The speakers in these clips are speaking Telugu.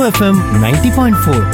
FM ninety point four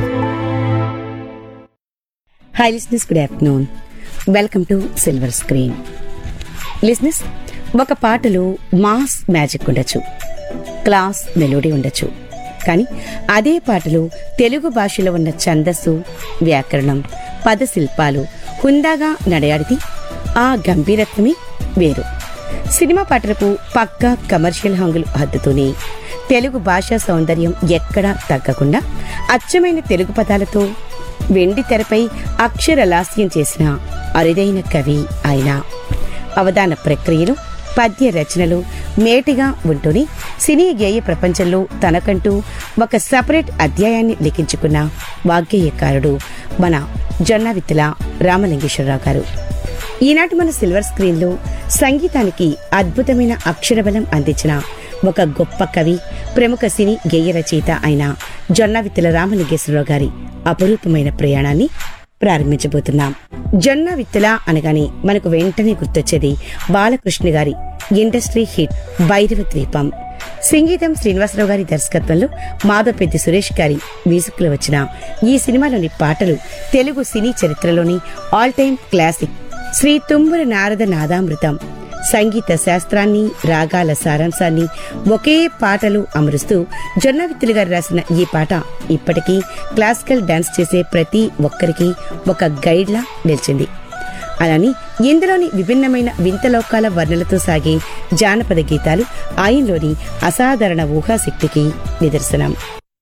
hi listeners good afternoon welcome to silver screen listeners ఒక పాటలో మాస్ మ్యాజిక్ ఉండొచ్చు క్లాస్ మెలోడీ ఉండొచ్చు కానీ అదే పాటలో తెలుగు భాషలో ఉన్న ఛందస్సు వ్యాకరణం పదశిల్పాలు హుందాగా నడయాడితే ఆ గంభీరత్వమే వేరు సినిమా పాటలకు పక్కా కమర్షియల్ హంగులు హద్దుతూనే తెలుగు భాషా సౌందర్యం ఎక్కడా తగ్గకుండా అచ్చమైన తెలుగు పదాలతో వెండి తెరపై అక్షరలాస్యం చేసిన అరుదైన కవి ఆయన అవధాన ప్రక్రియలు పద్య రచనలు మేటిగా ఉంటూనే సినీ గేయ ప్రపంచంలో తనకంటూ ఒక సపరేట్ అధ్యాయాన్ని లిఖించుకున్న వాగ్గేయకారుడు మన జొన్నవిత్తుల రామలింగేశ్వరరావు గారు ఈనాటి మన సిల్వర్ స్క్రీన్లో సంగీతానికి అద్భుతమైన అక్షరబలం అందించిన ఒక గొప్ప కవి ప్రముఖ సినీ గేయ రచయిత అయిన జొన్నవిత్తుల రామలింగేశ్వరరావు గారి అపరూపమైన ప్రయాణాన్ని ప్రారంభించబోతున్నాం జొన్న విత్తుల అనగానే మనకు వెంటనే గుర్తొచ్చేది బాలకృష్ణ గారి ఇండస్ట్రీ హిట్ భైరవ ద్వీపం సంగీతం శ్రీనివాసరావు గారి దర్శకత్వంలో మాధవపెద్ది సురేష్ గారి మ్యూజిక్ లో వచ్చిన ఈ సినిమాలోని పాటలు తెలుగు సినీ చరిత్రలోని ఆల్ టైమ్ క్లాసిక్ శ్రీ తుంబుర నారద నాదామృతం సంగీత శాస్త్రాన్ని రాగాల సారాంశాన్ని ఒకే పాటలు అమరుస్తూ జొన్నవిత్తులు గారు రాసిన ఈ పాట ఇప్పటికీ క్లాసికల్ డాన్స్ చేసే ప్రతి ఒక్కరికి ఒక గైడ్లా నిలిచింది అలాని ఇందులోని విభిన్నమైన వింతలోకాల వర్ణలతో సాగే జానపద గీతాలు ఆయనలోని అసాధారణ ఊహాశక్తికి నిదర్శనం